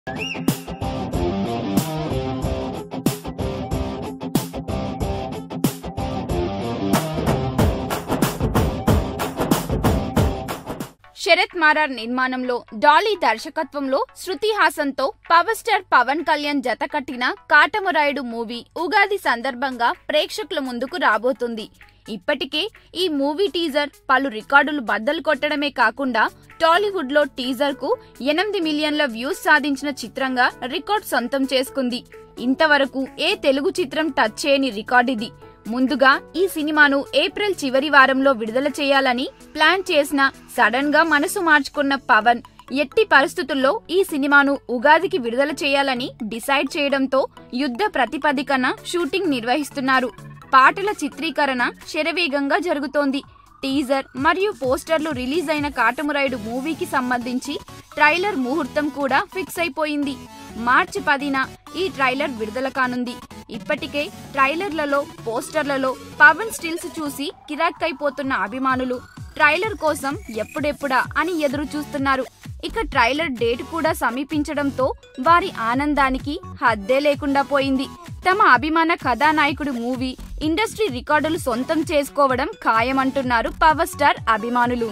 శరత్ మారార్ నిర్మాణంలో డాలీ దర్శకత్వంలో శృతి హాసన్తో పవర్ స్టార్ పవన్ కళ్యాణ్ జత కట్టిన కాటమరాయుడు మూవీ ఉగాది సందర్భంగా ప్రేక్షకుల ముందుకు రాబోతుంది ఇప్పటికే ఈ మూవీ టీజర్ పలు రికార్డులు బద్దలు కొట్టడమే కాకుండా టాలీవుడ్ లో టీజర్ కు ఎనిమిది మిలియన్ల వ్యూస్ సాధించిన చిత్రంగా రికార్డ్ సొంతం చేసుకుంది ఇంతవరకు ఏ తెలుగు చిత్రం టచ్ చేయని రికార్డ్ ఇది ముందుగా ఈ సినిమాను ఏప్రిల్ చివరి వారంలో విడుదల చేయాలని ప్లాన్ చేసిన సడన్ గా మనసు మార్చుకున్న పవన్ ఎట్టి పరిస్థితుల్లో ఈ సినిమాను ఉగాదికి విడుదల చేయాలని డిసైడ్ చేయడంతో యుద్ధ ప్రతిపదికన షూటింగ్ నిర్వహిస్తున్నారు పాటల చిత్రీకరణ శరవేగంగా జరుగుతోంది టీజర్ మరియు పోస్టర్లు రిలీజ్ అయిన కాటమురాయుడు మూవీకి సంబంధించి ట్రైలర్ ముహూర్తం కూడా ఫిక్స్ అయిపోయింది మార్చి పదిన ఈ ట్రైలర్ విడుదల కానుంది ఇప్పటికే ట్రైలర్లలో పోస్టర్లలో పవన్ స్టిల్స్ చూసి కిరాక్కైపోతున్న అభిమానులు ట్రైలర్ కోసం ఎప్పుడెప్పుడా అని ఎదురు చూస్తున్నారు ఇక ట్రైలర్ డేట్ కూడా సమీపించడంతో వారి ఆనందానికి హద్దే లేకుండా పోయింది తమ అభిమాన కథానాయకుడు మూవీ ఇండస్ట్రీ రికార్డులు సొంతం చేసుకోవడం ఖాయమంటున్నారు పవర్ స్టార్ అభిమానులు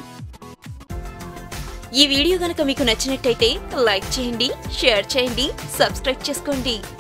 ఈ వీడియో గనక మీకు నచ్చినట్టయితే లైక్ చేయండి షేర్ చేయండి సబ్స్క్రైబ్ చేసుకోండి